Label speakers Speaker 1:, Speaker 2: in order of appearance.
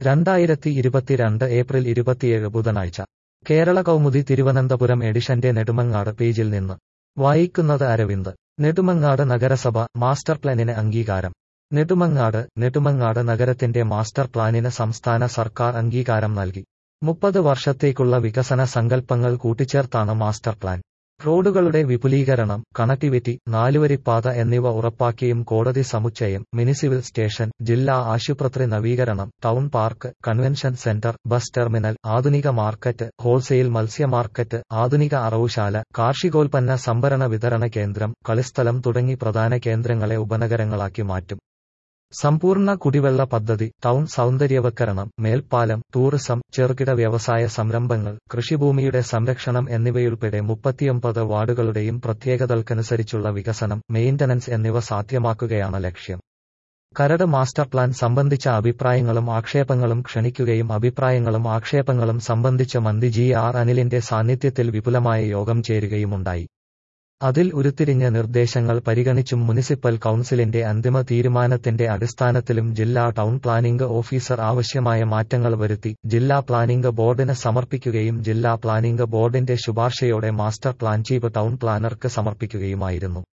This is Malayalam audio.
Speaker 1: രണ്ടായിരത്തി ഇരുപത്തിരണ്ട് ഏപ്രിൽ ഇരുപത്തിയേഴ് ബുധനാഴ്ച കേരള കൗമുദി തിരുവനന്തപുരം എഡിഷന്റെ നെടുമങ്ങാട് പേജിൽ നിന്ന് വായിക്കുന്നത് അരവിന്ദ് നെടുമങ്ങാട് നഗരസഭ മാസ്റ്റർ പ്ലാനിന് അംഗീകാരം നെടുമങ്ങാട് നെടുമങ്ങാട് നഗരത്തിന്റെ മാസ്റ്റർ പ്ലാനിന് സംസ്ഥാന സർക്കാർ അംഗീകാരം നൽകി മുപ്പത് വർഷത്തേക്കുള്ള വികസന സങ്കല്പങ്ങൾ കൂട്ടിച്ചേർത്താണ് മാസ്റ്റർ പ്ലാൻ റോഡുകളുടെ വിപുലീകരണം കണക്ടിവിറ്റി നാലുവരിപ്പാത എന്നിവ ഉറപ്പാക്കിയും കോടതി സമുച്ചയം മുനിസിപ്പൽ സ്റ്റേഷൻ ജില്ലാ ആശുപത്രി നവീകരണം town park convention centre bus terminal ആധുനിക മാർക്കറ്റ് ഹോൾസെയിൽ മത്സ്യ മാർക്കറ്റ് ആധുനിക അറവുശാല കാർഷികോൽപ്പന്ന സംഭരണ വിതരണ കേന്ദ്രം കളിസ്ഥലം തുടങ്ങി പ്രധാന കേന്ദ്രങ്ങളെ ഉപനഗരങ്ങളാക്കി മാറ്റും സമ്പൂർണ്ണ കുടിവെള്ള പദ്ധതി ടൗൺ സൗന്ദര്യവൽക്കരണം മേൽപ്പാലം ടൂറിസം ചെറുകിട വ്യവസായ സംരംഭങ്ങൾ കൃഷിഭൂമിയുടെ സംരക്ഷണം എന്നിവയുൾപ്പെടെ മുപ്പത്തിയൊമ്പത് വാർഡുകളുടെയും പ്രത്യേകതകൾക്കനുസരിച്ചുള്ള വികസനം മെയിന്റനൻസ് എന്നിവ സാധ്യമാക്കുകയാണ് ലക്ഷ്യം കരട് മാസ്റ്റർ പ്ലാൻ സംബന്ധിച്ച അഭിപ്രായങ്ങളും ആക്ഷേപങ്ങളും ക്ഷണിക്കുകയും അഭിപ്രായങ്ങളും ആക്ഷേപങ്ങളും സംബന്ധിച്ച് മന്ത്രി ജി ആർ അനിലിന്റെ സാന്നിധ്യത്തിൽ വിപുലമായ യോഗം ചേരുകയുമുണ്ടായി അതിൽ ഉരുത്തിരിഞ്ഞ നിർദ്ദേശങ്ങൾ പരിഗണിച്ചും മുനിസിപ്പൽ കൌൺസിലിന്റെ അന്തിമ തീരുമാനത്തിന്റെ അടിസ്ഥാനത്തിലും ജില്ലാ ടൗൺ പ്ലാനിംഗ് ഓഫീസർ ആവശ്യമായ മാറ്റങ്ങൾ വരുത്തി ജില്ലാ പ്ലാനിംഗ് ബോർഡിന് സമർപ്പിക്കുകയും ജില്ലാ പ്ലാനിംഗ് ബോർഡിന്റെ ശുപാർശയോടെ മാസ്റ്റർ പ്ലാൻ ചീഫ് ടൗൺ പ്ലാനർക്ക് സമർപ്പിക്കുകയുമായിരുന്നു